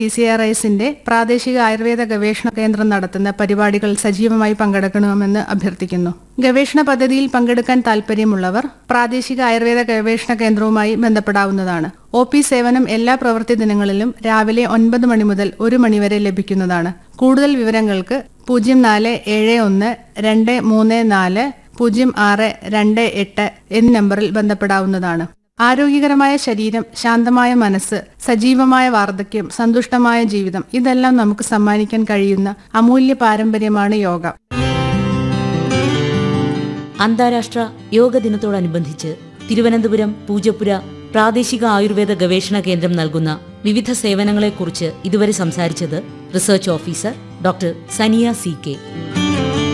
P C R ഐസിന്റെ പ്രാദേശിക ആയുർവേദ ഗവേഷണ കേന്ദ്രം നടത്തുന്ന പരിപാടികൾ സജീവമായി പങ്കെടുക്കണമെന്ന് അഭ്യർത്ഥിക്കുന്നു ഗവേഷണ പദ്ധതിയിൽ പങ്കെടുക്കാൻ താൽപ്പര്യമുള്ളവർ പ്രാദേശിക ആയുർവേദ ഗവേഷണ കേന്ദ്രവുമായി ബന്ധപ്പെടാവുന്നതാണ് ഒ പി സേവനം എല്ലാ പ്രവൃത്തി ദിനങ്ങളിലും രാവിലെ ഒൻപത് മണി മുതൽ ഒരു മണിവരെ ലഭിക്കുന്നതാണ് കൂടുതൽ വിവരങ്ങൾക്ക് പൂജ്യം നാല് ഏഴ് ഒന്ന് രണ്ട് മൂന്ന് നാല് പൂജ്യം ആറ് രണ്ട് എട്ട് എന്നീ നമ്പറിൽ ബന്ധപ്പെടാവുന്നതാണ് ആരോഗ്യകരമായ ശരീരം ശാന്തമായ മനസ്സ് സജീവമായ വാർദ്ധക്യം സന്തുഷ്ടമായ ജീവിതം ഇതെല്ലാം നമുക്ക് സമ്മാനിക്കാൻ കഴിയുന്ന അമൂല്യ പാരമ്പര്യമാണ് യോഗ അന്താരാഷ്ട്ര യോഗ ദിനത്തോടനുബന്ധിച്ച് തിരുവനന്തപുരം പൂജപ്പുര പ്രാദേശിക ആയുർവേദ ഗവേഷണ കേന്ദ്രം നൽകുന്ന വിവിധ സേവനങ്ങളെക്കുറിച്ച് ഇതുവരെ സംസാരിച്ചത് research officer doctor Saniya C K